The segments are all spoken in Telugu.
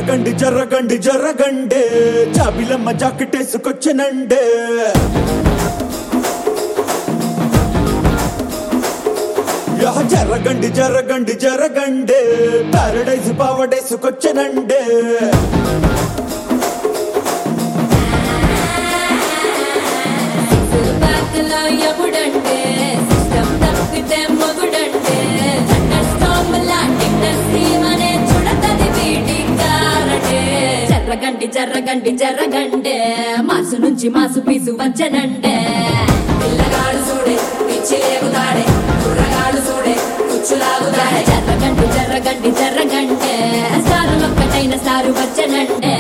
జరగండి జరగండి జరగండి జాబిలమ్మ జాకెట్ వేసుకొచ్చనండే యా జరగండి జరగండి జరగండి పారడైజ్ పావడేసుకొచ్చనండే బ్యాక్లో ఎప్పుడంటే సిస్టమ్ తప్పితే మొగుడంటే థండర్ స్టార్మ్ లాంటి ఇండస్ట్రీమ్ అనే చుడతది వీటి కారటే జర్రగండి జర్రగండి జర్రగండే మాసు నుంచి మాసు పీసు వచ్చనంటే పిల్లగాడు చూడే పిచ్చి లేగుతాడే కుర్రగాడు చూడే కుచ్చులాగుతాడే జర్రగండి జర్రగండి జర్రగంటే సారు ఒక్కటైన సారు వచ్చనంటే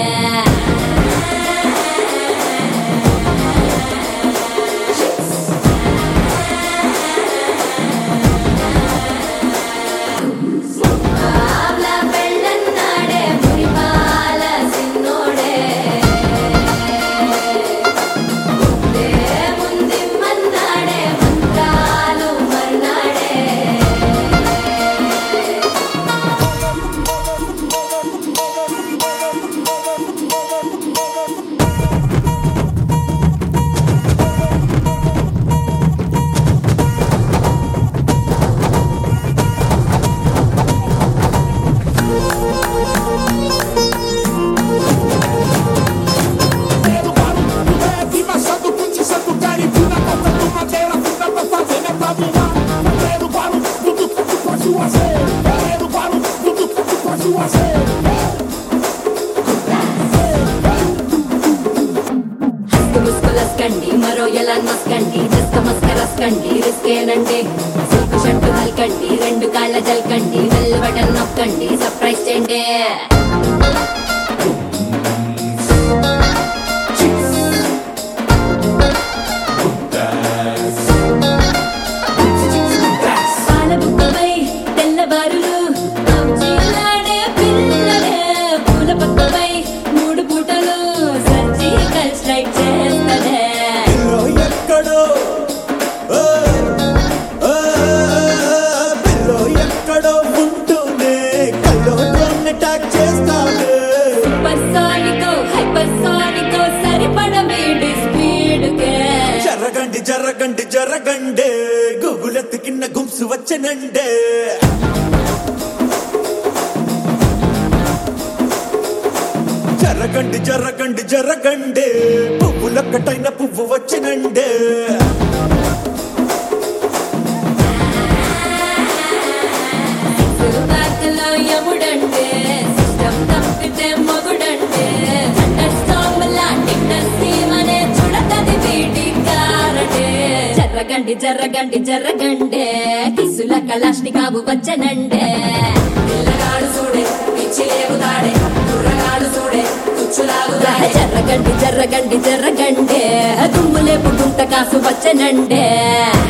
ఆవ్ల పెళ్ళన్నాడే మురిపాల సిన్నోడే ముందే ముందిమ్మన్నాడే మంత్రాలు మర్నాడే Pedro barulho do leve, machado, puntiçando, caripina, cortando madeira, funda pra fazer, né, pra voar. Pedro barulho do que tu pode fazer. Pedro barulho do que tu pode fazer. హస్కు ముస్కులస్కండి మరో ఎలా మస్కండి దస్క మస్కరస్కండి రిస్కేనండి సిల్క్ షర్టు హల్కండి రెండు కాళ్ళ జల్కండి వెల్ బటన్ నొక్కండి సర్ప్రైజ్ చేయండి పాలబుక్కపై తెల్లబారులు కౌచీలాడే పిల్లలే పూల పక్కపై మూడు పూటలు సర్జికల్ స్ట్రైక్ చేస్తదే పిల్లో ఎక్కడో ఓ, ఓ, పిల్లో ఎక్కడో ఉంటూనే కల్లో డ్రోన్ అటాక్ చేస్తావే సూపర్ సానికో హైపర్ సానికో సరిపడ వీడి స్పీడ్ కే జరగండి జరగండి జరగండి గూగులెత్తికిన్న గుంసు వచ్చనండే జరగండి జరగండి జరగండి పువ్వులొక్కటైన పువ్వు వచ్చనండే బ్యాక్లో ఎముడంటే సిస్టమ్ తప్పితే మొగుడంటే థండర్ స్టార్మ్ లాంటి ఇండస్ట్రీమ్ అనే చుడతది వీటి కారటే జర్రగండి జర్రగండి జర్రగండే కిసుల కళాష్ని కాబు వచ్చనండే పిల్లగాడు చూడే పిచ్చి లేగుతాడే కుర్రగాడు చూడే కుచ్చులాగుతాడే జర్రగండి జర్రగండి జర్రగండే దుమ్ములే పుట్టుంట కాసు వచ్చనండే